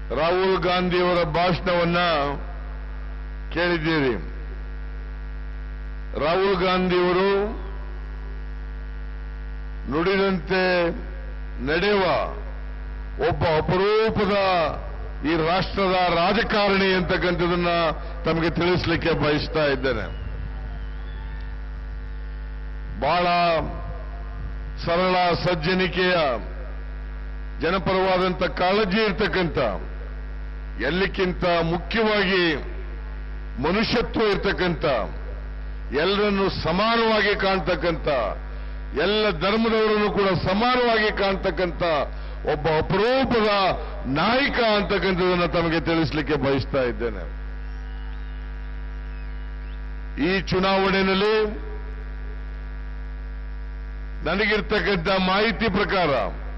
ರಾಹುಲ್ ಗಾಂಧಿಯವರ ಭಾಷಣವನ್ನ ಕೇಳಿದ್ದೀರಿ ರಾಹುಲ್ ಗಾಂಧಿಯವರು ನುಡಿದಂತೆ ನಡೆಯುವ ಒಬ್ಬ ಅಪರೂಪದ ಈ ರಾಷ್ಟ್ರದ ರಾಜಕಾರಣಿ ಅಂತಕ್ಕಂಥದನ್ನ ತಮಗೆ ತಿಳಿಸಲಿಕ್ಕೆ ಬಯಸ್ತಾ ಇದ್ದೇನೆ ಬಹಳ ಸರಳ ಸಜ್ಜನಿಕೆಯ ಜನಪರವಾದಂಥ ಕಾಳಜಿ ಇರ್ತಕ್ಕಂಥ ಎಲ್ಲಕ್ಕಿಂತ ಮುಖ್ಯವಾಗಿ ಮನುಷ್ಯತ್ವ ಇರ್ತಕ್ಕಂಥ ಎಲ್ಲರನ್ನು ಸಮಾನವಾಗಿ ಕಾಣ್ತಕ್ಕಂಥ ಎಲ್ಲ ಧರ್ಮದವರನ್ನು ಕೂಡ ಸಮಾನವಾಗಿ ಕಾಣ್ತಕ್ಕಂಥ ಒಬ್ಬ ಅಪರೂಪದ ನಾಯಕ ಅಂತಕ್ಕಂಥದನ್ನು ತಮಗೆ ತಿಳಿಸಲಿಕ್ಕೆ ಬಯಸ್ತಾ ಇದ್ದೇನೆ ಈ ಚುನಾವಣೆಯಲ್ಲಿ ನನಗಿರ್ತಕ್ಕಂಥ ಮಾಹಿತಿ ಪ್ರಕಾರ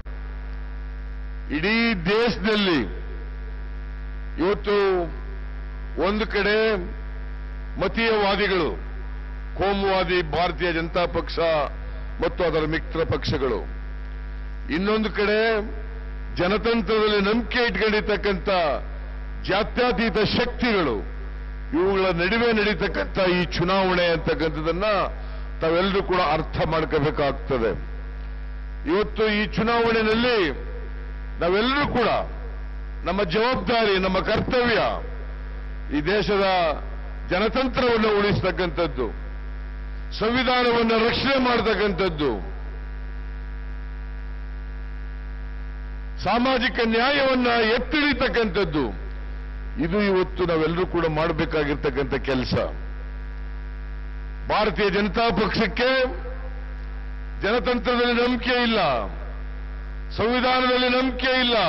ಇಡೀ ದೇಶದಲ್ಲಿ ಇವತ್ತು ಒಂದು ಕಡೆ ಮತೀಯವಾದಿಗಳು ಕೋಮುವಾದಿ ಭಾರತೀಯ ಜನತಾ ಪಕ್ಷ ಮತ್ತು ಅದರ ಮಿತ್ರ ಪಕ್ಷಗಳು ಇನ್ನೊಂದು ಕಡೆ ಜನತಂತ್ರದಲ್ಲಿ ನಂಬಿಕೆ ಇಟ್ಕೊಂಡಿರ್ತಕ್ಕಂಥ ಜಾತ್ಯತೀತ ಶಕ್ತಿಗಳು ಇವುಗಳ ನಡುವೆ ನಡೀತಕ್ಕಂಥ ಈ ಚುನಾವಣೆ ಅಂತಕ್ಕಂಥದನ್ನ ತಾವೆಲ್ಲರೂ ಕೂಡ ಅರ್ಥ ಮಾಡ್ಕೋಬೇಕಾಗ್ತದೆ ಇವತ್ತು ಈ ಚುನಾವಣೆಯಲ್ಲಿ ನಾವೆಲ್ಲರೂ ಕೂಡ ನಮ್ಮ ಜವಾಬ್ದಾರಿ ನಮ್ಮ ಕರ್ತವ್ಯ ಈ ದೇಶದ ಜನತಂತ್ರವನ್ನು ಉಳಿಸ್ತಕ್ಕಂಥದ್ದು ಸಂವಿಧಾನವನ್ನು ರಕ್ಷಣೆ ಮಾಡತಕ್ಕಂಥದ್ದು ಸಾಮಾಜಿಕ ನ್ಯಾಯವನ್ನ ಎತ್ತಿಡಿತಕ್ಕಂಥದ್ದು ಇದು ಇವತ್ತು ನಾವೆಲ್ಲರೂ ಕೂಡ ಮಾಡಬೇಕಾಗಿರ್ತಕ್ಕಂಥ ಕೆಲಸ ಭಾರತೀಯ ಜನತಾ ಪಕ್ಷಕ್ಕೆ ಜನತಂತ್ರದಲ್ಲಿ ನಂಬಿಕೆ ಇಲ್ಲ ಸಂವಿಧಾನದಲ್ಲಿ ನಂಬಿಕೆ ಇಲ್ಲ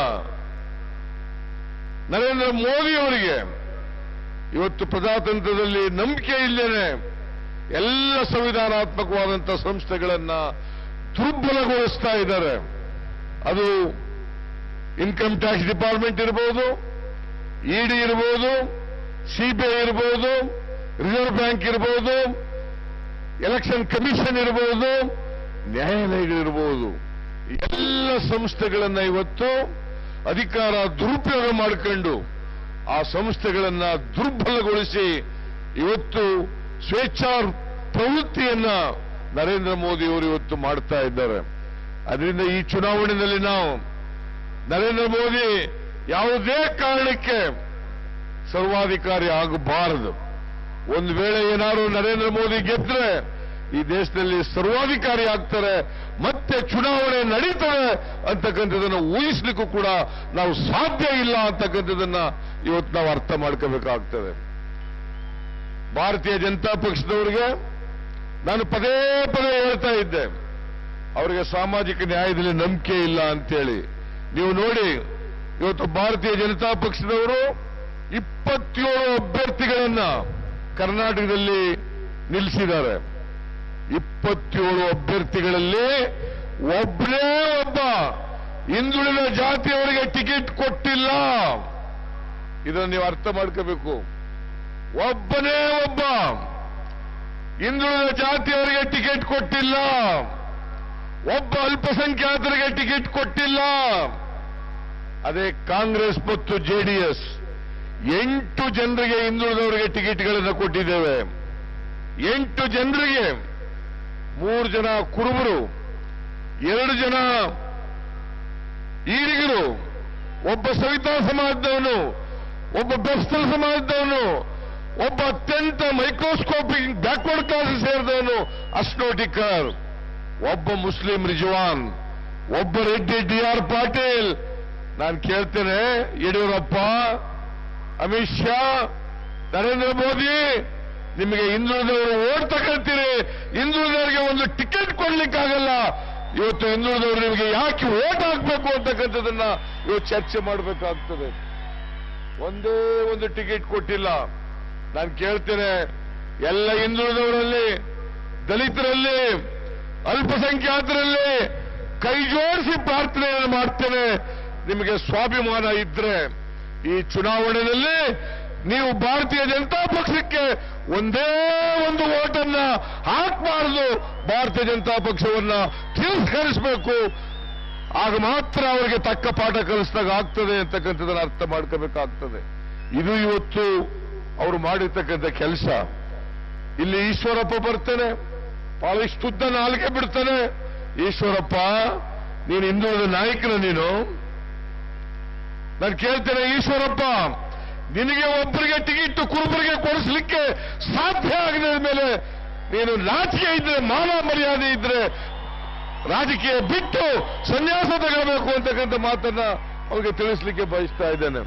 ನರೇಂದ್ರ ಮೋದಿ ಅವರಿಗೆ ಇವತ್ತು ಪ್ರಜಾತಂತ್ರದಲ್ಲಿ ನಂಬಿಕೆ ಇಲ್ಲೇನೆ ಎಲ್ಲ ಸಂವಿಧಾನಾತ್ಮಕವಾದಂಥ ಸಂಸ್ಥೆಗಳನ್ನ ದುರ್ಬಲಗೊಳಿಸ್ತಾ ಇದ್ದಾರೆ ಅದು ಇನ್ಕಮ್ ಟ್ಯಾಕ್ಸ್ ಡಿಪಾರ್ಟ್ಮೆಂಟ್ ಇರಬಹುದು ಇಡಿ ಇರಬಹುದು ಸಿಬಿಐ ಇರಬಹುದು ರಿಸರ್ವ್ ಬ್ಯಾಂಕ್ ಇರಬಹುದು ಎಲೆಕ್ಷನ್ ಕಮಿಷನ್ ಇರಬಹುದು ನ್ಯಾಯಾಲಯಗಳಿರಬಹುದು ಎಲ್ಲ ಸಂಸ್ಥೆಗಳನ್ನ ಇವತ್ತು ಅಧಿಕಾರ ದುರುಪಯೋಗ ಮಾಡಿಕೊಂಡು ಆ ಸಂಸ್ಥೆಗಳನ್ನ ದುರ್ಬಲಗೊಳಿಸಿ ಇವತ್ತು ಸ್ವೇಚ್ಛಾ ಪ್ರವೃತ್ತಿಯನ್ನ ನರೇಂದ್ರ ಮೋದಿ ಅವರು ಇವತ್ತು ಮಾಡ್ತಾ ಇದ್ದಾರೆ ಅದರಿಂದ ಈ ಚುನಾವಣೆಯಲ್ಲಿ ನಾವು ನರೇಂದ್ರ ಮೋದಿ ಯಾವುದೇ ಕಾರಣಕ್ಕೆ ಸರ್ವಾಧಿಕಾರಿ ಆಗಬಾರದು ಒಂದು ವೇಳೆ ಏನಾದ್ರು ನರೇಂದ್ರ ಮೋದಿ ಗೆದ್ರೆ ಈ ದೇಶದಲ್ಲಿ ಸರ್ವಾಧಿಕಾರಿ ಆಗ್ತಾರೆ ಮತ್ತೆ ಚುನಾವಣೆ ನಡೀತದೆ ಅಂತಕ್ಕಂಥದ್ದನ್ನು ಊಹಿಸ್ಲಿಕ್ಕೂ ಕೂಡ ನಾವು ಸಾಧ್ಯ ಇಲ್ಲ ಅಂತಕ್ಕಂಥದ್ದನ್ನ ಇವತ್ತು ನಾವು ಅರ್ಥ ಮಾಡ್ಕೋಬೇಕಾಗ್ತದೆ ಭಾರತೀಯ ಜನತಾ ಪಕ್ಷದವರಿಗೆ ನಾನು ಪದೇ ಪದೇ ಹೇಳ್ತಾ ಇದ್ದೆ ಅವರಿಗೆ ಸಾಮಾಜಿಕ ನ್ಯಾಯದಲ್ಲಿ ನಂಬಿಕೆ ಇಲ್ಲ ಅಂತೇಳಿ ನೀವು ನೋಡಿ ಇವತ್ತು ಭಾರತೀಯ ಜನತಾ ಪಕ್ಷದವರು ಇಪ್ಪತ್ತೇಳು ಅಭ್ಯರ್ಥಿಗಳನ್ನ ಕರ್ನಾಟಕದಲ್ಲಿ ನಿಲ್ಲಿಸಿದ್ದಾರೆ ಇಪ್ಪತ್ತೇಳು ಅಭ್ಯರ್ಥಿಗಳಲ್ಲಿ ಒಬ್ಬನೇ ಒಬ್ಬ ಹಿಂದುಳಿದ ಜಾತಿಯವರಿಗೆ ಟಿಕೆಟ್ ಕೊಟ್ಟಿಲ್ಲ ಇದನ್ನು ನೀವು ಅರ್ಥ ಮಾಡ್ಕೋಬೇಕು ಒಬ್ಬನೇ ಒಬ್ಬ ಹಿಂದುಳಿದ ಜಾತಿಯವರಿಗೆ ಟಿಕೆಟ್ ಕೊಟ್ಟಿಲ್ಲ ಒಬ್ಬ ಅಲ್ಪಸಂಖ್ಯಾತರಿಗೆ ಟಿಕೆಟ್ ಕೊಟ್ಟಿಲ್ಲ ಅದೇ ಕಾಂಗ್ರೆಸ್ ಮತ್ತು ಜೆಡಿಎಸ್ ಎಂಟು ಜನರಿಗೆ ಹಿಂದುಳಿದವರಿಗೆ ಟಿಕೆಟ್ಗಳನ್ನು ಕೊಟ್ಟಿದ್ದೇವೆ ಎಂಟು ಜನರಿಗೆ ಮೂರು ಜನ ಕುರುಬರು ಎರಡು ಜನ ಈರಿಗರು ಒಬ್ಬ ಸವಿತಾ ಸಮಾಜದವನು ಒಬ್ಬ ಬೆಸ್ತಲ್ ಸಮಾಜದವನು ಒಬ್ಬ ಅತ್ಯಂತ ಮೈಕ್ರೋಸ್ಕೋಪಿಕ್ ಬ್ಯಾಕ್ವರ್ಡ್ ಕ್ಲಾಸ್ ಸೇರಿದವನು ಅಸ್ನೋಟಿಕರ್ ಒಬ್ಬ ಮುಸ್ಲಿಂ ರಿಜ್ವಾನ್ ಒಬ್ಬ ರೆಡ್ಡಿ ಡಿ ಆರ್ ಪಾಟೀಲ್ ನಾನು ಕೇಳ್ತೇನೆ ಯಡಿಯೂರಪ್ಪ ಅಮಿತ್ ಶಾ ನರೇಂದ್ರ ಮೋದಿ ನಿಮಗೆ ಹಿಂದುಳಿದವರು ಓಟ್ ತಗೊಳ್ತೀರಿ ಹಿಂದುಳಿದವರಿಗೆ ಒಂದು ಟಿಕೆಟ್ ಕೊಡ್ಲಿಕ್ಕಾಗಲ್ಲ ಇವತ್ತು ಹಿಂದುಳಿದವರು ನಿಮಗೆ ಯಾಕೆ ಓಟ್ ಹಾಕ್ಬೇಕು ಅಂತಕ್ಕಂಥದ್ದನ್ನ ಇವತ್ತು ಚರ್ಚೆ ಮಾಡಬೇಕಾಗ್ತದೆ ಒಂದೇ ಒಂದು ಟಿಕೆಟ್ ಕೊಟ್ಟಿಲ್ಲ ನಾನು ಕೇಳ್ತೇನೆ ಎಲ್ಲ ಹಿಂದುಳಿದವರಲ್ಲಿ ದಲಿತರಲ್ಲಿ ಅಲ್ಪಸಂಖ್ಯಾತರಲ್ಲಿ ಕೈ ಜೋಡಿಸಿ ಪ್ರಾರ್ಥನೆಯನ್ನು ಮಾಡ್ತೇನೆ ನಿಮಗೆ ಸ್ವಾಭಿಮಾನ ಇದ್ರೆ ಈ ಚುನಾವಣೆಯಲ್ಲಿ ನೀವು ಭಾರತೀಯ ಜನತಾ ಪಕ್ಷಕ್ಕೆ ಒಂದೇ ಒಂದು ಓಟನ್ನ ಹಾಕಬಾರದು ಭಾರತೀಯ ಜನತಾ ಪಕ್ಷವನ್ನ ತಿರಸ್ಕರಿಸಬೇಕು ಆಗ ಮಾತ್ರ ಅವರಿಗೆ ತಕ್ಕ ಪಾಠ ಕಲಿಸಿದಾಗ ಆಗ್ತದೆ ಅಂತಕ್ಕಂಥದ್ದನ್ನು ಅರ್ಥ ಮಾಡ್ಕೋಬೇಕಾಗ್ತದೆ ಇದು ಇವತ್ತು ಅವರು ಮಾಡಿರ್ತಕ್ಕಂಥ ಕೆಲಸ ಇಲ್ಲಿ ಈಶ್ವರಪ್ಪ ಬರ್ತಾನೆ ಪಾಲಿಷ್ಟುದ್ದ ನಾಲ್ಕೆ ಬಿಡ್ತಾನೆ ಈಶ್ವರಪ್ಪ ನೀನು ಹಿಂದುಳಿದ ನಾಯಕನ ನೀನು ನಾನು ಕೇಳ್ತೇನೆ ಈಶ್ವರಪ್ಪ ನಿನಗೆ ಒಬ್ಬರಿಗೆ ಟಿಕೆಟ್ ಕುರುಬರಿಗೆ ಕೊಡಿಸ್ಲಿಕ್ಕೆ ಸಾಧ್ಯ ಆಗದ ಮೇಲೆ ನೀನು ನಾಚಿಕೆ ಇದ್ರೆ ಮಾನ ಮರ್ಯಾದೆ ಇದ್ರೆ ರಾಜಕೀಯ ಬಿಟ್ಟು ಸನ್ಯಾಸ ತಗೊಳ್ಬೇಕು ಅಂತಕ್ಕಂಥ ಮಾತನ್ನ ಅವ್ರಿಗೆ ತಿಳಿಸ್ಲಿಕ್ಕೆ ಬಯಸ್ತಾ ಇದ್ದೇನೆ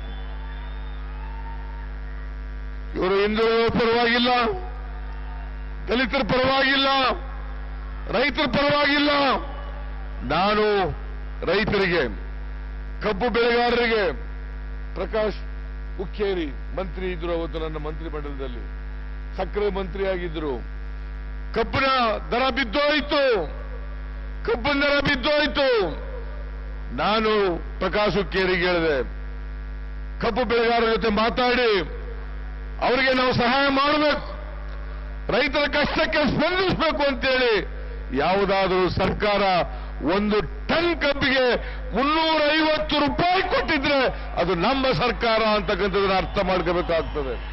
ಇವರು ಹಿಂದುಳಿದ ಪರವಾಗಿಲ್ಲ ದಲಿತರ ಪರವಾಗಿಲ್ಲ ರೈತರ ಪರವಾಗಿಲ್ಲ ನಾನು ರೈತರಿಗೆ ಕಬ್ಬು ಬೆಳೆಗಾರರಿಗೆ ಪ್ರಕಾಶ್ ಹುಕ್ಕೇರಿ ಮಂತ್ರಿ ಇದ್ರು ಅವತ್ತು ನನ್ನ ಮಂತ್ರಿ ಮಂಡಲದಲ್ಲಿ ಸಕ್ಕರೆ ಮಂತ್ರಿ ಆಗಿದ್ರು ಕಬ್ಬಿನ ದರ ಬಿದ್ದೋಯ್ತು ಕಬ್ಬಿನ ದರ ಬಿದ್ದೋಯ್ತು ನಾನು ಪ್ರಕಾಶ್ ಹುಕ್ಕೇರಿಗೆ ಹೇಳಿದೆ ಕಬ್ಬು ಬೆಳೆಗಾರರ ಜೊತೆ ಮಾತಾಡಿ ಅವರಿಗೆ ನಾವು ಸಹಾಯ ಮಾಡಬೇಕು ರೈತರ ಕಷ್ಟಕ್ಕೆ ಸ್ಪಂದಿಸಬೇಕು ಅಂತೇಳಿ ಯಾವುದಾದರೂ ಸರ್ಕಾರ ಒಂದು ಟನ್ ಕಬ್ಬಿಗೆ ಮುನ್ನೂರ ಐವತ್ತು ರೂಪಾಯಿ ಕೊಟ್ಟಿದ್ರೆ ಅದು ನಮ್ಮ ಸರ್ಕಾರ ಅಂತಕ್ಕಂಥದ್ದನ್ನ ಅರ್ಥ ಮಾಡ್ಕೋಬೇಕಾಗ್ತದೆ